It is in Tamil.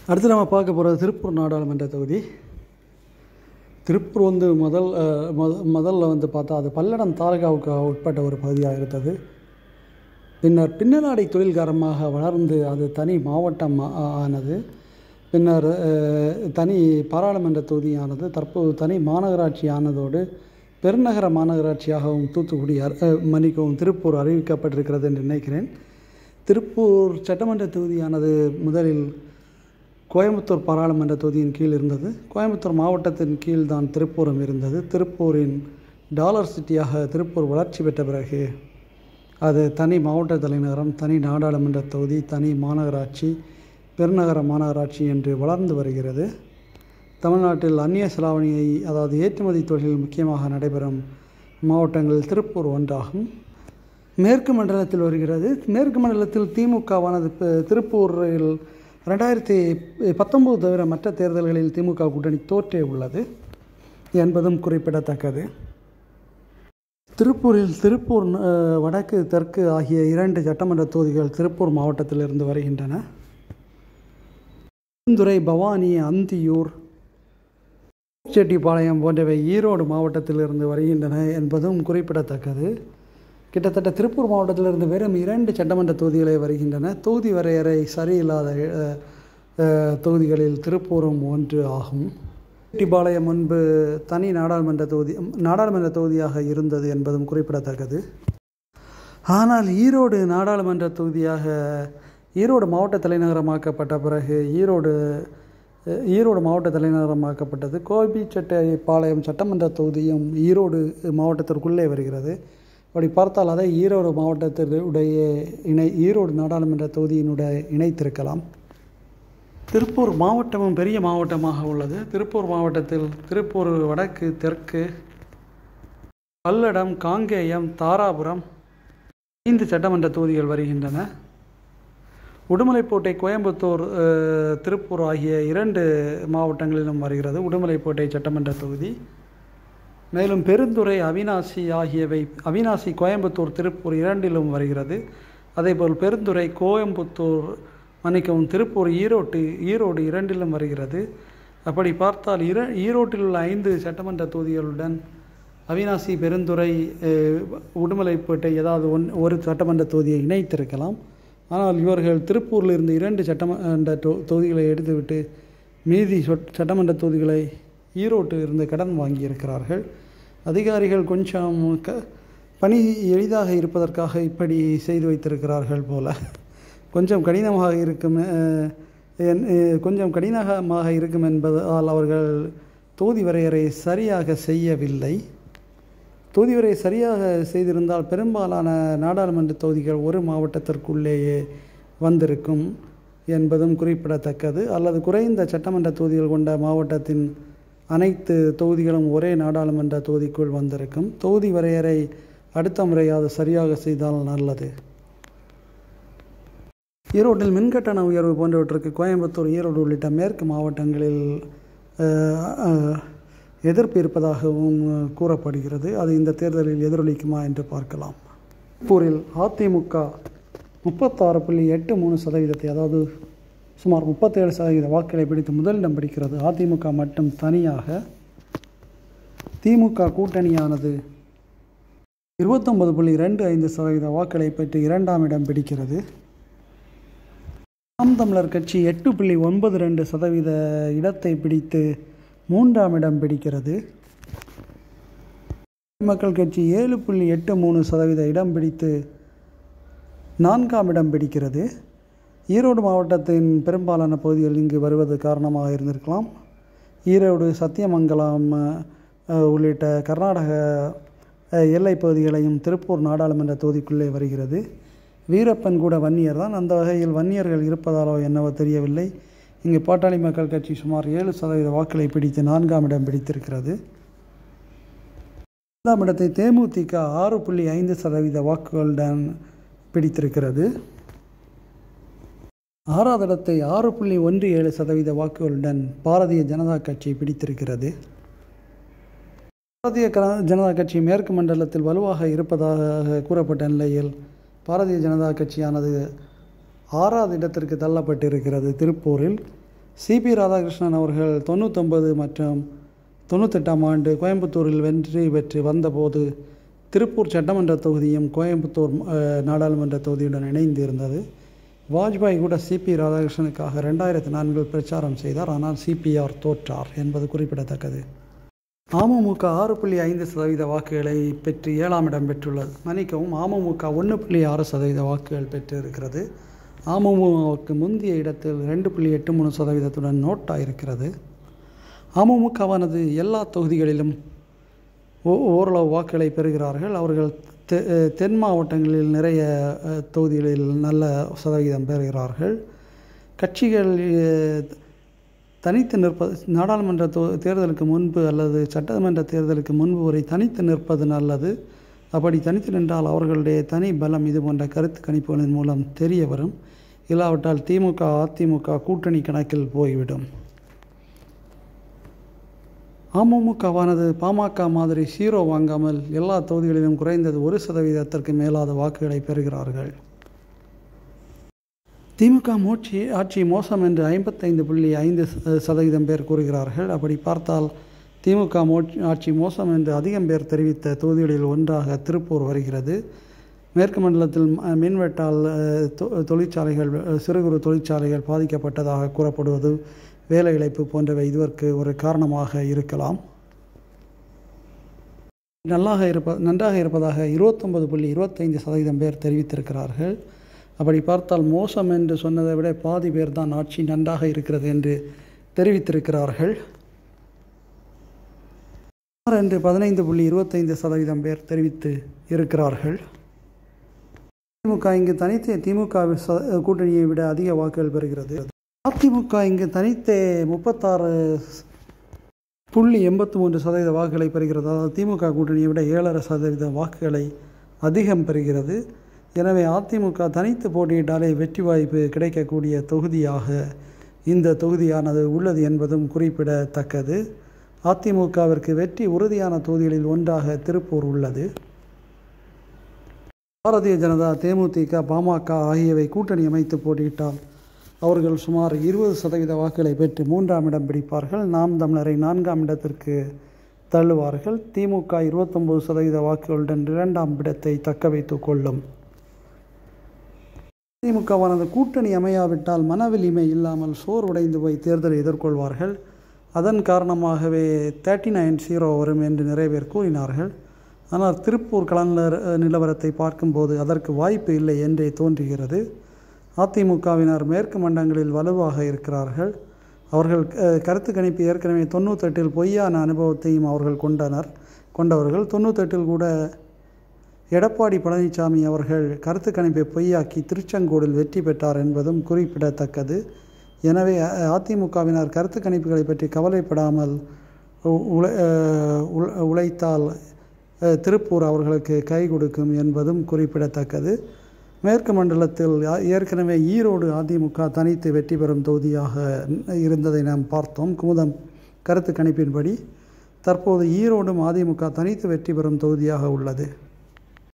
அடுத்து நம்ம பார்க்க போகிறது திருப்பூர் நாடாளுமன்ற தொகுதி திருப்பூர் வந்து முதல் அஹ், முத முதல்ல வந்து பார்த்தா அது பல்லடம் தாலுகாவுக்கு உட்பட்ட ஒரு பகுதியாக இருந்தது பின்னர் பின்னலாடை தொழில்காரமாக வளர்ந்து அது தனி மாவட்டம் ஆ- ஆனது பின்னர் அஹ், தனி பாராளுமன்ற தொகுதியானது தற்போது தனி மாநகராட்சி ஆனதோடு பெருநகர மாநகராட்சியாகவும் தூத்துக்குடி அர்- அஹ், மன்னிக்கவும் திருப்பூர் அறிவிக்கப்பட்டிருக்கிறது என்று நினைக்கிறேன் திருப்பூர் சட்டமன்ற தொகுதியானது முதலில் கோயம்புத்தூர் பாராளுமன்ற தொகுதியின் கீழ் இருந்தது கோயம்புத்தூர் மாவட்டத்தின் கீழ் தான் திருப்பூரும் இருந்தது திருப்பூரின் டாலர் சிட்டியாக திருப்பூர் வளர்ச்சி பெற்ற பிறகு அது தனி மாவட்ட தலைநகரம் தனி நாடாளுமன்ற தொகுதி தனி மாநகராட்சி பெருநகர மாநகராட்சி என்று வளர்ந்து வருகிறது தமிழ்நாட்டில் அந்நிய செலாவணியை அதாவது ஏற்றுமதி தொழில் முக்கியமாக நடைபெறும் மாவட்டங்களில் திருப்பூர் ஒன்றாகும் மேற்கு மண்டலத்தில் வருகிறது மேற்கு மண்டலத்தில் திமுகவானது ப- திருப்பூரில் ரெண்டாயிரத்தி பத்தொம்போது தவிர மற்ற தேர்தல்களில் திமுக கூட்டணி தோற்றே உள்ளது என்பதும் குறிப்பிடத்தக்கது திருப்பூரில் திருப்பூர் அஹ், வடக்கு தெற்கு ஆகிய இரண்டு சட்டமன்ற தொகுதிகள் திருப்பூர் மாவட்டத்திலிருந்து வருகின்றன பெருந்துறை பவானி அந்தியூர் செட்டிப்பாளையம் போன்றவை ஈரோடு மாவட்டத்திலிருந்து வருகின்றன என்பதும் குறிப்பிடத்தக்கது கிட்டத்தட்ட திருப்பூர் மாவட்டத்திலிருந்து வெறும் இரண்டு சட்டமன்ற தொகுதிகளே வருகின்றன தொகுதி வரையறை சரியில்லாத அஹ், அஹ், தொகுதிகளில் திருப்பூரும் ஒன்று ஆகும் செட்டிப்பாளையம் முன்பு தனி நாடாளுமன்ற தொகுதி நாடாளுமன்ற தொகுதியாக இருந்தது என்பதும் குறிப்பிடத்தக்கது ஆனால் ஈரோடு நாடாளுமன்ற தொகுதியாக ஈரோடு மாவட்ட தலைநகரமாக்கப்பட்ட பிறகு ஈரோடு அஹ், ஈரோடு மாவட்ட தலைநகரமாக்கப்பட்டது கோபிச்செட்டிப்பாளையம் சட்டமன்ற தொகுதியும் ஈரோடு மாவட்டத்திற்குள்ளே வருகிறது அப்படி பார்த்தால் அதை ஈரோடு மாவட்டத்தினுடைய இணை ஈரோடு நாடாளுமன்ற தொகுதியினுடைய இணைத்திருக்கலாம் திருப்பூர் மாவட்டமும் பெரிய மாவட்டமாக உள்ளது திருப்பூர் மாவட்டத்தில் திருப்பூர் வடக்கு தெற்கு பல்லடம் காங்கேயம் தாராபுரம் ஐந்து சட்டமன்ற தொகுதிகள் வருகின்றன உடுமலைப்பேட்டை கோயம்புத்தூர் அஹ், திருப்பூர் ஆகிய இரண்டு மாவட்டங்களிலும் வருகிறது உடுமலைப்பேட்டை சட்டமன்ற தொகுதி மேலும் பெருந்துறை அவினாசி ஆகியவை அவினாசி கோயம்புத்தூர் திருப்பூர் இரண்டிலும் வருகிறது அதேபோல் பெருந்துறை கோயம்புத்தூர் மன்னிக்கவும் திருப்பூர் ஈரோட்டு ஈரோடு இரண்டிலும் வருகிறது அப்படி பார்த்தால் இர ஈரோட்டில் உள்ள ஐந்து சட்டமன்ற தொகுதிகளுடன் அவினாசி பெருந்துறை அஹ், உடுமலைப்பேட்டை ஏதாவது ஒன் ஒரு சட்டமன்ற தொகுதியை இணைத்திருக்கலாம் ஆனால் இவர்கள் திருப்பூரில் இருந்து இரண்டு சட்டமன்ற தொ- தொகுதிகளை எடுத்துவிட்டு மீதி சொட்- சட்டமன்ற தொகுதிகளை ஈரோட்டில் இருந்து கடன் வாங்கியிருக்கிறார்கள் அதிகாரிகள் கொஞ்சம் க பணி எளிதாக இருப்பதற்காக இப்படி செய்து வைத்திருக்கிறார்கள் போல கொஞ்சம் கடினமாக இருக்கும் அஹ், என்- அஹ், கொஞ்சம் கடினமாக இருக்கும் என்பதால் அவர்கள் தொகுதி வரையறை சரியாக செய்யவில்லை தொகுதி வரை சரியாக செய்திருந்தால் பெரும்பாலான நாடாளுமன்ற தொகுதிகள் ஒரு மாவட்டத்திற்குள்ளேயே வந்திருக்கும் என்பதும் குறிப்பிடத்தக்கது அல்லது குறைந்த சட்டமன்ற தொகுதிகள் கொண்ட மாவட்டத்தின் அனைத்து தொகுதிகளும் ஒரே நாடாளுமன்ற தொகுதிக்குள் வந்திருக்கும் தொகுதி வரையறை அடுத்த முறையாவது சரியாக செய்தால் நல்லது ஈரோட்டில் மின்கட்டண உயர்வு போன்றவற்றுக்கு கோயம்புத்தூர் ஈரோடு உள்ளிட்ட மேற்கு மாவட்டங்களில் அஹ், அஹ், எதிர்ப்பு இருப்பதாகவும் அஹ், கூறப்படுகிறது அது இந்த தேர்தலில் எதிரொலிக்குமா என்று பார்க்கலாம் திருப்பூரில் அதிமுக முப்பத்தாறு புள்ளி எட்டு மூணு சதவீதத்தை அதாவது சுமார் முப்பத்தேழு சதவீத வாக்குகளை பிடித்து முதலிடம் பிடிக்கிறது அதிமுக மட்டும் தனியாக திமுக கூட்டணியானது இருபத்தொன்பது புள்ளி ரெண்டு ஐந்து சதவீத வாக்குகளை பெற்று இரண்டாம் இடம் பிடிக்கிறது நாம் தமிழர் கட்சி எட்டு புள்ளி ஒன்பது ரெண்டு சதவீத இடத்தை பிடித்து மூன்றாம் இடம் பிடிக்கிறது மக்கள் கட்சி ஏழு புள்ளி எட்டு மூணு சதவீத இடம் பிடித்து நான்காம் இடம் பிடிக்கிறது ஈரோடு மாவட்டத்தின் பெரும்பாலான பகுதிகள் இங்கு வருவது காரணமாக இருந்திருக்கலாம் ஈரோடு சத்தியமங்கலம் அஹ், உள்ளிட்ட கர்நாடக அஹ், எல்லைப் பகுதிகளையும் திருப்பூர் நாடாளுமன்ற தொகுதிக்குள்ளே வருகிறது வீரப்பன் கூட வன்னியர் தான் அந்த வகையில் வன்னியர்கள் இருப்பதாலோ என்னவோ தெரியவில்லை இங்கு பாட்டாளி மக்கள் கட்சி சுமார் ஏழு சதவீத வாக்களை பிடித்து நான்காம் இடம் பிடித்திருக்கிறது ஐந்தாம் இடத்தை தேமுதிக ஆறு புள்ளி ஐந்து சதவீத வாக்குகளுடன் பிடித்திருக்கிறது ஆறாவது இடத்தை ஆறு புள்ளி ஒன்று ஏழு சதவீத வாக்குகளுடன் பாரதிய ஜனதா கட்சி பிடித்திருக்கிறது பாரதிய கர- ஜனதா கட்சி மேற்கு மண்டலத்தில் வலுவாக இருப்பதாக கூறப்பட்ட நிலையில் பாரதிய ஜனதா கட்சியானது ஆறாவது இடத்திற்கு தள்ளப்பட்டிருக்கிறது திருப்பூரில் சிபி ராதாகிருஷ்ணன் அவர்கள் தொண்ணூத்தொம்பது மற்றும் தொண்ணூத்தெட்டாம் ஆண்டு கோயம்புத்தூரில் வெற்றி பெற்று வந்தபோது திருப்பூர் சட்டமன்ற தொகுதியும் கோயம்புத்தூர் அஹ், நாடாளுமன்ற தொகுதியுடன் இணைந்து இருந்தது வாஜ்பாய் கூட சிபி ராதாகிருஷ்ணனுக்காக ரெண்டாயிரத்தி நான்கில் பிரச்சாரம் செய்தார் ஆனால் சிபிஆர் தோற்றார் என்பது குறிப்பிடத்தக்கது அமமுக ஆறு புள்ளி ஐந்து சதவீத வாக்குகளை பெற்று ஏழாம் இடம் பெற்றுள்ளது மன்னிக்கவும் அமமுக ஒன்று புள்ளி ஆறு சதவீத வாக்குகள் பெற்று இருக்கிறது அமமுகவுக்கு முந்தைய இடத்தில் ரெண்டு புள்ளி எட்டு மூணு சதவீதத்துடன் நோட்டாக இருக்கிறது அமமுகவானது எல்லா தொகுதிகளிலும் ஓ- ஓரளவு வாக்குகளை பெறுகிறார்கள் அவர்கள் தெ அஹ் தென் மாவட்டங்களில் நிறைய அஹ், தொகுதிகளில் நல்ல சதவீதம் பெறுகிறார்கள் கட்சிகள் அஹ், தனித்து நிற்பது நாடாளுமன்ற தொ- தேர்தலுக்கு முன்பு அல்லது சட்டமன்ற தேர்தலுக்கு முன்பு வரை தனித்து நிற்பது நல்லது அப்படி தனித்து நின்றால் அவர்களுடைய தனி பலம் இது போன்ற கருத்து கணிப்புகளின் மூலம் தெரிய வரும் இல்லாவிட்டால் திமுக அதிமுக கூட்டணி கணக்கில் போய்விடும் அமமுகவானது பாமக மாதிரி சீரோ வாங்காமல் எல்லா தொகுதிகளிலும் குறைந்தது ஒரு சதவீதத்திற்கு மேலாத வாக்குகளை பெறுகிறார்கள் திமுக மூச்சு ஆட்சி மோசம் என்று ஐம்பத்தைந்து புள்ளி ஐந்து ச- சதவீதம் பேர் கூறுகிறார்கள் அப்படி பார்த்தால் திமுக மோட்சி ஆட்சி மோசம் என்று அதிகம் பேர் தெரிவித்த தொகுதிகளில் ஒன்றாக திருப்பூர் வருகிறது மேற்கு மண்டலத்தில் ம- மின்வெட்டால் அஹ், தொ- தொழிற்சாலைகள் அஹ், சிறு குறு தொழிற்சாலைகள் பாதிக்கப்பட்டதாக கூறப்படுவது வேலை இழப்பு போன்றவை இதற்கு ஒரு காரணமாக இருக்கலாம் நல்லாக இருப்ப நன்றாக இருப்பதாக இருபத்தொன்பது புள்ளி இருபத்தைந்து சதவீதம் பேர் தெரிவித்திருக்கிறார்கள் அப்படி பார்த்தால் மோசம் என்று சொன்னதை விட பாதி பேர் தான் ஆட்சி நன்றாக இருக்கிறது என்று தெரிவித்திருக்கிறார்கள் என்று பதினைந்து புள்ளி இருபத்தைந்து சதவீதம் பேர் தெரிவித்து இருக்கிறார்கள் திமுக இங்கு தனித்தே திமுக ச- கூட்டணியை விட அதிக வாக்குகள் பெறுகிறது அதிமுக இங்கு தனித்தே முப்பத்தாறு புள்ளி எண்பத்தி மூன்று சதவீத வாக்குகளை பெறுகிறது அதாவது திமுக கூட்டணியை விட ஏழரை சதவீத வாக்குகளை அதிகம் பெறுகிறது எனவே அதிமுக தனித்து போட்டியிட்டாலே வெற்றி வாய்ப்பு கிடைக்கக்கூடிய தொகுதியாக இந்த தொகுதியானது உள்ளது என்பதும் குறிப்பிடத்தக்கது அதிமுகவிற்கு வெற்றி உறுதியான தொகுதிகளில் ஒன்றாக திருப்பூர் உள்ளது பாரதிய ஜனதா தேமுதிக பாமக ஆகியவை கூட்டணி அமைத்து போட்டியிட்டால் அவர்கள் சுமார் இருபது சதவீத வாக்குகளை பெற்று மூன்றாம் இடம் பிடிப்பார்கள் நாம் தமிழரை நான்காம் இடத்திற்கு தள்ளுவார்கள் திமுக இருபத்தொன்பது சதவீத வாக்குகளுடன் இரண்டாம் இடத்தை தக்க வைத்துக் கொள்ளும் திமுகவானது கூட்டணி அமையாவிட்டால் மனவலிமை இல்லாமல் சோர்வடைந்து போய் தேர்தலை எதிர்கொள்வார்கள் அதன் காரணமாகவே தேர்ட்டி நைன் ஜீரோ வரும் என்று நிறைய பேர் கூறினார்கள் ஆனால் திருப்பூர் கலந்தர் நிலவரத்தை பார்க்கும்போது அதற்கு வாய்ப்பு இல்லை என்றே தோன்றுகிறது அதிமுகவினர் மேற்கு மண்டலங்களில் வலுவாக இருக்கிறார்கள் அவர்கள் அஹ், கருத்து கணிப்பு ஏற்கனவே தொண்ணூத்தெட்டில் பொய்யான அனுபவத்தையும் அவர்கள் கொண்டனர் கொண்டவர்கள் தொண்ணூத்தெட்டில் கூட எடப்பாடி பழனிசாமி அவர்கள் கருத்து கணிப்பை பொய்யாக்கி திருச்செங்கோடில் வெற்றி பெற்றார் என்பதும் குறிப்பிடத்தக்கது எனவே அ- அதிமுகவினர் கருத்து கணிப்புகளை பற்றி கவலைப்படாமல் உ- உழை அஹ், உழ- உழைத்தால் அஹ், திருப்பூர் அவர்களுக்கு கை கொடுக்கும் என்பதும் குறிப்பிடத்தக்கது மேற்கு மண்டலத்தில் யா- ஏற்கனவே ஈரோடு அதிமுக தனித்து வெற்றி பெறும் தொகுதியாக இருந்ததை நாம் பார்த்தோம் குமுதம் கருத்து கணிப்பின்படி தற்போது ஈரோடும் அதிமுக தனித்து வெற்றி பெறும் தொகுதியாக உள்ளது